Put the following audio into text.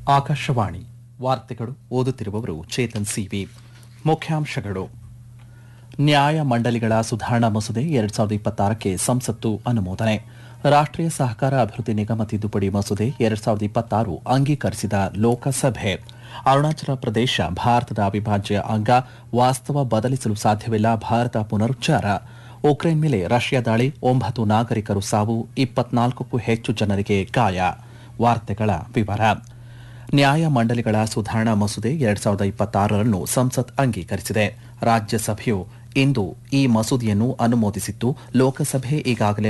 ಆಕಾಶವಾಣಿ ವಾರ್ತೆಗಳು ಓದುತ್ತಿರುವವರು ಚೇತನ್ ಸಿವಿ ಮುಖ್ಯಾಂಶಗಳು ನ್ಯಾಯ ಮಂಡಳಿಗಳ ಸುಧಾರಣಾ ಮಸೂದೆ ಎರಡ್ ಸಾವಿರದ ಇಪ್ಪತ್ತಾರಕ್ಕೆ ಸಂಸತ್ತು ಅನುಮೋದನೆ ರಾಷ್ಟ್ರೀಯ ಸಹಕಾರ ಅಭಿವೃದ್ಧಿ ನಿಗಮ ತಿದ್ದುಪಡಿ ಮಸೂದೆ ಎರಡ್ ಸಾವಿರದ ಇಪ್ಪತ್ತಾರು ಅಂಗೀಕರಿಸಿದ ಲೋಕಸಭೆ ಅರುಣಾಚಲ ಪ್ರದೇಶ ಭಾರತದ ಅವಿಭಾಜ್ಯ ಅಂಗ ವಾಸ್ತವ ಬದಲಿಸಲು ಸಾಧ್ಯವಿಲ್ಲ ಭಾರತ ಪುನರುಚ್ಚಾರ ಉಕ್ರೇನ್ ಮೇಲೆ ರಷ್ಯಾ ದಾಳಿ ಒಂಬತ್ತು ನಾಗರಿಕರು ಸಾವು ಇಪ್ಪತ್ನಾಲ್ಕಕ್ಕೂ ಹೆಚ್ಚು ಜನರಿಗೆ ಗಾಯ ವಾರ್ತೆಗಳ ವಿವರ ನ್ಯಾಯ ಮಂಡಳಿಗಳ ಸುಧಾರಣಾ ಮಸೂದೆ ಎರಡ್ ಸಾವಿರದ ಇಪ್ಪತ್ತಾರರನ್ನು ಸಂಸತ್ ಅಂಗೀಕರಿಸಿದೆ ರಾಜ್ಯಸಭೆಯು ಇಂದು ಈ ಮಸೂದೆಯನ್ನು ಅನುಮೋದಿಸಿತ್ತು ಲೋಕಸಭೆ ಈಗಾಗಲೇ